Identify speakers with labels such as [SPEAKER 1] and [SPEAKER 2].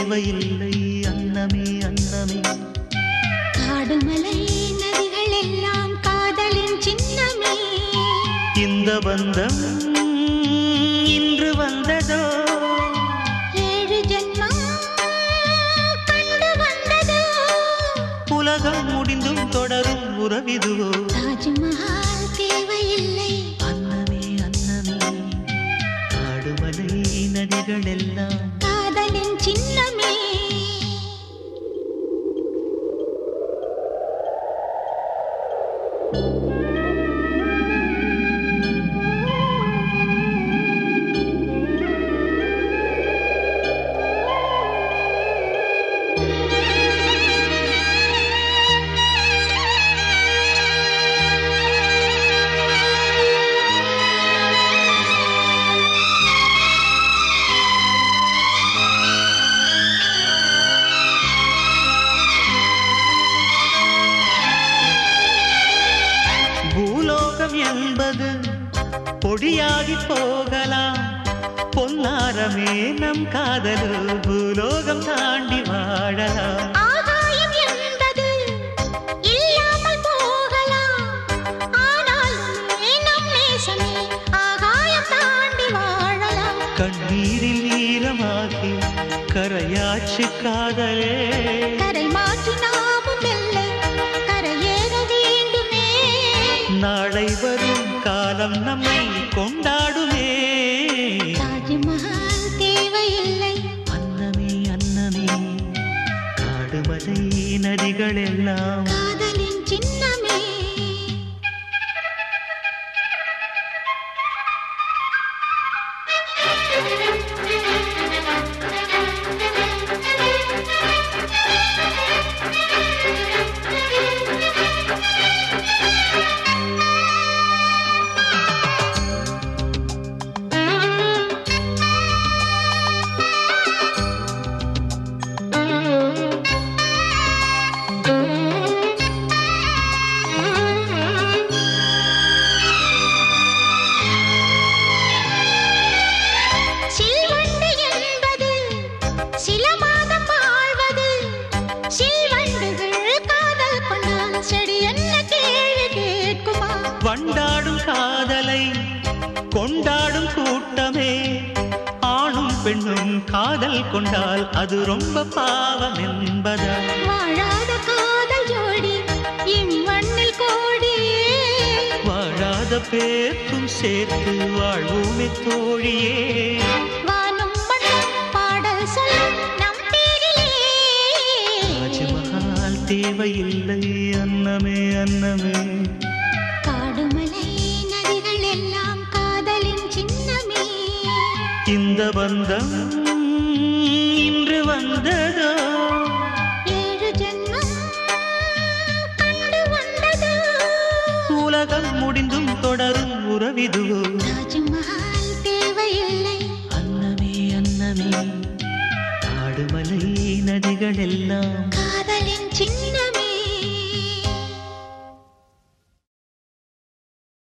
[SPEAKER 1] தேவையில்லை அன்னமே அன்னமே
[SPEAKER 2] காடுமலை நதிகள் எல்லாம் காதலின் சின்னமே
[SPEAKER 1] இந்த பந்தம் இன்று வந்ததோ
[SPEAKER 2] ஏழு ஜென்மம் கண்டு வந்ததோ
[SPEAKER 1] உலகம் முடிந்தும் தொடரும் உறவிதுவோ
[SPEAKER 2] தாஜ்மஹால் தேவையில்லை
[SPEAKER 1] அன்னமே அன்னமே காடுமலை நதிகள் எல்லாம்
[SPEAKER 2] காதலின் சின்னமே
[SPEAKER 1] பூலோகம் என்பது பொடியாகி போகலாம் பொன்னாரமே நம் காதலு பூலோகம் தாண்டி வாழலாம்
[SPEAKER 2] ஆகாயம் என்பது இல்லாமல் போகலாம் ஆனாலுமே நம் நேசமே ஆகாயம் தாண்டி வாழலாம்
[SPEAKER 1] கண்ணீரில் ஈரமாகி கரையாச்சு காதலே
[SPEAKER 2] கரை மாற்றி நாமும் வெல்ல கரையேற வேண்டுமே
[SPEAKER 1] நாளை வரும் காலம் நம்மை கொண்டாடுமே
[SPEAKER 2] தாஜ்மஹால் தேவையில்லை
[SPEAKER 1] அன்னமே அன்னமே காடுமலை நதிகள் எல்லாம்
[SPEAKER 2] காதலின் சின்னமே சில்வண்டு என்பது சில மாதம் வாழ்வது சில்வண்டுகள் காதல் கொண்டால் செடி என்ன கேள்வி கேட்குமா
[SPEAKER 1] வண்டாடும் காதலை கொண்டாடும் கூட்டமே ஆணும் பெண்ணும் காதல் கொண்டால் அது ரொம்ப பாவம் என்பதா
[SPEAKER 2] வாழாத காதல் ஜோடி இம்மண்ணில் கோடியே
[SPEAKER 1] வாழாத பேர்க்கும் சேர்த்து வாழ்வோமே தோழியே
[SPEAKER 2] வானும் மண்ணும் பாடல் சொல்லும் நம் பேரிலே
[SPEAKER 1] தாஜ்மஹால் தேவையில்லை அன்னமே அன்னமே
[SPEAKER 2] காடுமலை நதிகள் எல்லாம் காதலின் சின்னமே
[SPEAKER 1] இந்த பந்தம் இன்று வந்ததோ
[SPEAKER 2] ஏழு ஜென்மம் கண்டு வந்ததோ
[SPEAKER 1] உலகம் முடிந்தும் தொடரும் உறவிதுவோ
[SPEAKER 2] தாஜ்மஹால் தேவையில்லை
[SPEAKER 1] அன்னமே அன்னமே காடுமலை நதிகள் எல்லாம்